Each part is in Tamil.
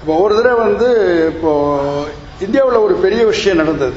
இப்போ ஒரு தடவை வந்து இப்போ இந்தியாவில் ஒரு பெரிய விஷயம் நடந்தது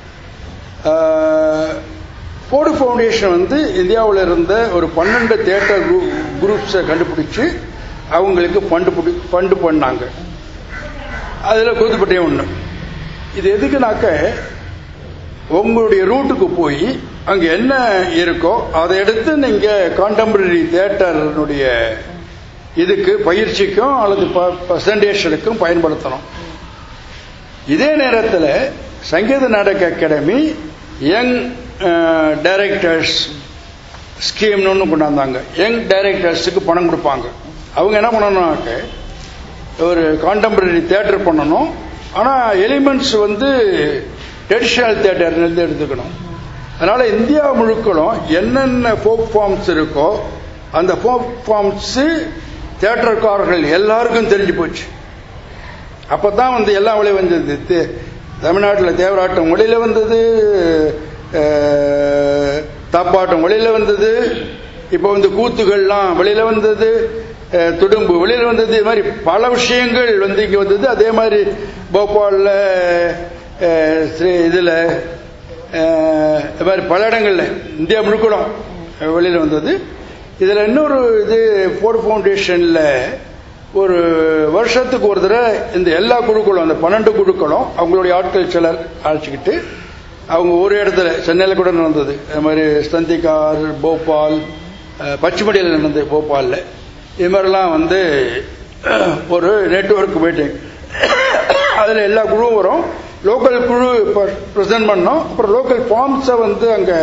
ஃபோர்டு ஃபவுண்டேஷன் வந்து இந்தியாவில் இருந்த ஒரு பன்னெண்டு தேட்டர் குரூப்ஸை கண்டுபிடிச்சு அவங்களுக்கு ஃபண்டு ஃபண்டு பண்ணாங்க அதில் கூத்துப்பட்டே ஒன்று இது எதுக்குனாக்க உங்களுடைய ரூட்டுக்கு போய் அங்கே என்ன இருக்கோ அதை எடுத்து நீங்கள் கான்டெம்பரரி தேட்டருடைய இதுக்கு பயிற்சிக்கும் அல்லது பர்சன்டேஷனுக்கும் பயன்படுத்தணும் இதே நேரத்தில் சங்கீத நாடக அகாடமி யங் டைரக்டர்ஸ் ஸ்கீம்னு ஒன்று கொண்டாந்தாங்க யங் டைரக்டர்ஸுக்கு பணம் கொடுப்பாங்க அவங்க என்ன பண்ணணும்னாக்க ஒரு கான்டெம்பரரி தேட்டர் பண்ணணும் ஆனால் எலிமெண்ட்ஸ் வந்து ட்ரெடிஷ்னல் தேட்டர்லேருந்து எடுத்துக்கணும் அதனால் இந்தியா முழுக்களும் என்னென்ன ஃபோக் ஃபார்ம்ஸ் இருக்கோ அந்த ஃபோக் ஃபார்ம்ஸு தேட்டர்காரர்கள் எல்லாருக்கும் தெரிஞ்சு போச்சு அப்போ தான் வந்து எல்லாம் வெளியே வந்தது தமிழ்நாட்டில் தேவராட்டம் வெளியில் வந்தது தாப்பாட்டம் வெளியில் வந்தது இப்போ வந்து கூத்துகள்லாம் வெளியில் வந்தது துடும்பு வெளியில் வந்தது இது மாதிரி பல விஷயங்கள் வந்து இங்கே வந்தது அதே மாதிரி போபாலில் இதில் இது மாதிரி பல இடங்களில் இந்தியா முழுக்கணும் வெளியில் வந்தது இதில் இன்னொரு இது ஃபோர்ட் ஃபவுண்டேஷனில் ஒரு வருஷத்துக்கு ஒரு தடவை இந்த எல்லா குழுக்களும் அந்த பன்னெண்டு குழுக்களும் அவங்களுடைய ஆட்கள் சிலர் அழைச்சிக்கிட்டு அவங்க ஒரு இடத்துல சென்னையில் கூட நடந்தது அது மாதிரி ஸ்தந்திகார் போபால் பச்சுமடியில் நடந்தது போபாலில் இது மாதிரிலாம் வந்து ஒரு நெட்ஒர்க் மீட்டிங் அதில் எல்லா குழுவும் வரும் லோக்கல் குழு ப்ரெசென்ட் பண்ணோம் அப்புறம் லோக்கல் ஃபார்ம்ஸை வந்து அங்கே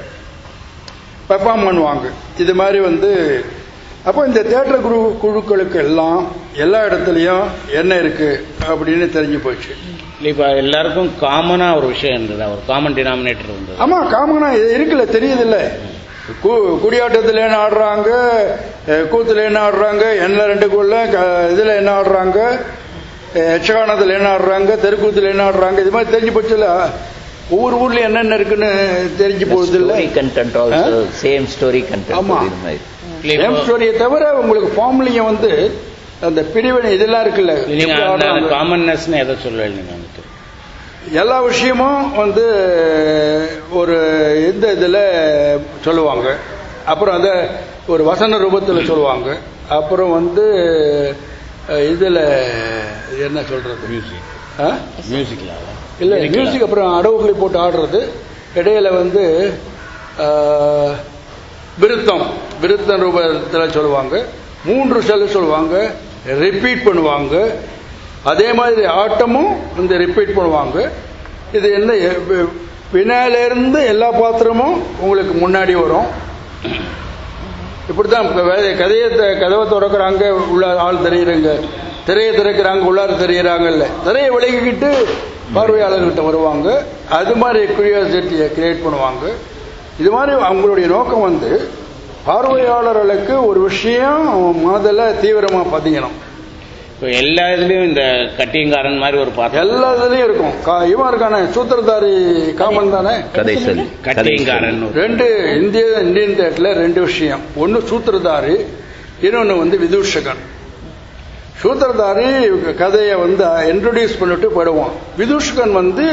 பெர்ஃபார்ம் பண்ணுவாங்க இது மாதிரி வந்து அப்போ இந்த தேட்டர் குழு குழுக்களுக்கு எல்லாம் எல்லா இடத்துலையும் என்ன இருக்கு அப்படின்னு தெரிஞ்சு போச்சு இப்போ எல்லாருக்கும் காமனா ஒரு விஷயம் இருந்தது ஒரு காமன் டினாமினேட்டர் இருந்தது ஆமா காமனா இது இருக்குல்ல தெரியுதுல்ல குடியாட்டத்தில் என்ன ஆடுறாங்க கூத்துல என்ன ஆடுறாங்க என்ன ரெண்டுக்குள்ள இதுல என்ன ஆடுறாங்க யட்சகானத்தில் என்ன ஆடுறாங்க தெருக்கூத்துல என்ன ஆடுறாங்க இது மாதிரி தெரிஞ்சு போச்சுல ஒவ்வொரு ஊர்ல என்னென்ன இருக்குன்னு தெரிஞ்சு போகுது இல்ல கண்டென்ட் ஆல்சோ சேம் ஸ்டோரி ஆமா. கண்டென்ட் இது மாதிரி சேம் ஸ்டோரியை தவிர உங்களுக்கு ஃபார்ம்லயும் வந்து அந்த பிரிவினை இதெல்லாம் இருக்குல்ல நீங்க எப்படி அந்த ஆடுறாங்க. காமன்னஸ்னு எதை சொல்ல நீங்க வந்துட்டு எல்லா விஷயமும் வந்து ஒரு இந்த இதில் சொல்லுவாங்க அப்புறம் அதை ஒரு வசன ரூபத்தில் சொல்லுவாங்க அப்புறம் வந்து இதில் என்ன சொல்றது மியூசிக் ஆ? மியூசிக்ல இல்லை மியூசிக் அப்புறம் அடவுகளை போட்டு ஆடுறது இடையில வந்து ஆ, விருத்தம் விருத்தம் ரூபத்தில் சொல்லுவாங்க மூன்று செல்லு சொல்லுவாங்க ரிப்பீட் பண்ணுவாங்க அதே மாதிரி ஆட்டமும் வந்து ரிப்பீட் பண்ணுவாங்க இது என்ன வி- வினாயிலிருந்து எல்லா பாத்திரமும் உங்களுக்கு முன்னாடி வரும் இப்படித்தான் இப்ப வே- கதையை த- கதவை திறக்கிறாங்க உள்ள ஆள் தெரியுறங்க திரையை திறக்கிறாங்க உள்ளார தெரியுறாங்கல்ல திரையை விலகிக்கிட்டு பார்வையாளர்கிட்ட வருவாங்க அது மாதிரி கியூரியாசிட்டியை கிரியேட் பண்ணுவாங்க இது மாதிரி அவங்களுடைய நோக்கம் வந்து பார்வையாளர்களுக்கு ஒரு விஷயம் மனதில் தீவிரமாக பதியணும் இப்போ எல்லா இதுலயும் இந்த கட்டியங்காரன் மாதிரி ஒரு பாத்திரம் எல்லா இதுலயும் இருக்கும் கா- இவன் இருக்கானே சூத்திரதாரி காமன் தானே கதை சொல்லி கட்டியங்காரன் ஒரு- ரெண்டு இந்திய இந்தியன் தேட்டர்ல ரெண்டு விஷயம் ஒன்னு சூத்திரதாரி இன்னொன்னு வந்து விதூஷகன் சூத்திரதாரி கதையை வந்து இன்ட்ரோடியூஸ் பண்ணிட்டு போயிடுவான் விதூஷகன் வந்து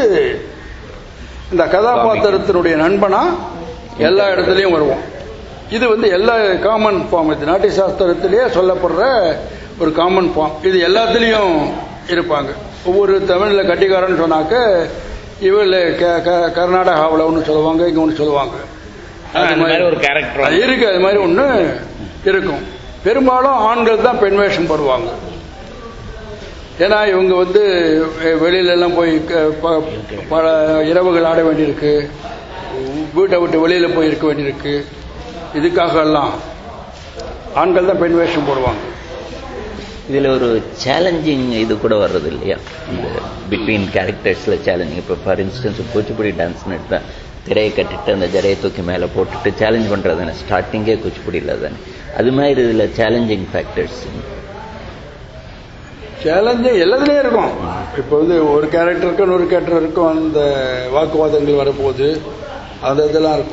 இந்த கதாபாத்திரத்தினுடைய நண்பனா எல்லா இடத்துலையும் வருவான் இது வந்து எல்லா காமன் ஃபார்ம் இது நாட்டிய சாஸ்திரத்திலேயே சொல்லப்படுற ஒரு காமன் ஃபார்ம் இது எல்லாத்துலேயும் இருப்பாங்க ஒவ்வொரு தமிழில் கட்டிக்காரன்னு சொன்னாக்க இவள் கர்நாடகாவில் ஒன்று சொல்லுவாங்க இங்கே ஒன்று சொல்லுவாங்க அந்த மாதிரி ஒரு கேரக்டர் அது இருக்கு அது மாதிரி ஒன்று இருக்கும் பெரும்பாலும் ஆண்கள் தான் பெண் வேஷம் போடுவாங்க ஏன்னா இவங்க வந்து வெ- வெளியில எல்லாம் போய் க- ப- பல இரவுகள் ஆட வேண்டியிருக்கு வீட்டை விட்டு வெளியில போய் இருக்க வேண்டியிருக்கு இதுக்காக எல்லாம் ஆண்கள் தான் பெண் வேஷம் போடுவாங்க இதுல ஒரு சேலஞ்சிங் இது கூட வர்றது இல்லையா இந்த பிட்வீன் கேரக்டர்ஸ்ல சேலஞ்சிங் இப்போ ஃபார் இன்ஸ்டன்ஸ் குச்சிப்புடி டான்ஸ்னு எடுத்தா திரையை கட்டிட்டு அந்த ஜரையை தூக்கி மேலே போட்டுட்டு சேலஞ்ச் பண்றது தானே ஸ்டார்டிங்கே குச்சிப்புடியில் தானே அது மாதிரி இதுல சேலஞ்சிங் ஃபேக்டர்ஸ் சேலஞ்சு எல்லாத்துலேயும் இருக்கும் இப்போ வந்து ஒரு கேரக்டருக்கும் ஒரு கேரக்டருக்கும் அந்த வாக்குவாதங்கள் வரப்போகுது அந்த இதெல்லாம் இருக்கும்